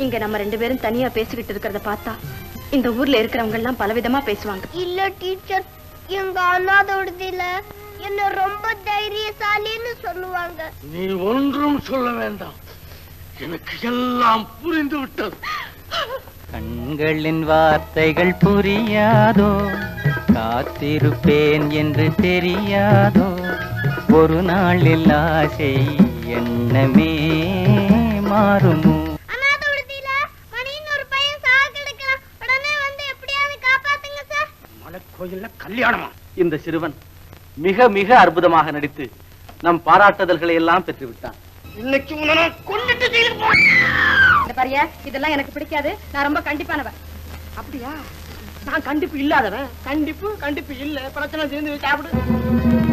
இங்க நம்ம ரெண்டு பேரும் தனியா பேசிக்கிட்டு இருக்கிறத பார்த்தா இந்த ஊர்ல இருக்கிறவங்க எல்லாம் பலவிதமா பேசுவாங்க இல்ல டீச்சர் எங்க அனாதை விடுதியில என்ன ரொம்ப தைரியசாலின்னு சொல்லுவாங்க நீ ஒன்றும் சொல்ல வேண்டாம் எனக்கு எல்லாம் புரிந்து விட்டது கண்களின் வார்த்தைகள் புரியாதோ காத்திருப்பேன் என்று தெரியாதோ ஒரு நாளில் ஆசை எண்ணமே மாறுமோ அனாதை விடுதியில மணின்னு ஒரு பையன் சாக கிடக்கிறான் உடனே வந்து எப்படியாவது காப்பாத்துங்க சார் மலைக்கோயில்ல கல்யாணமா இந்த சிறுவன் மிக மிக அற்புதமாக நடித்து நம் பாராட்டுதல்களை எல்லாம் பெற்றுவிட்டான் இன்னைக்கு உன்னை நான் கொன்னுட்டு ஜெயிலுக்கு போறேன் இந்த பாரியா இதெல்லாம் எனக்கு பிடிக்காது நான் ரொம்ப கண்டிப்பானவன் அப்படியா நான் கண்டிப்பு இல்லாதவன் கண்டிப்பு கண்டிப்பு இல்ல பிரச்சனை தீர்ந்து சாப்பிடு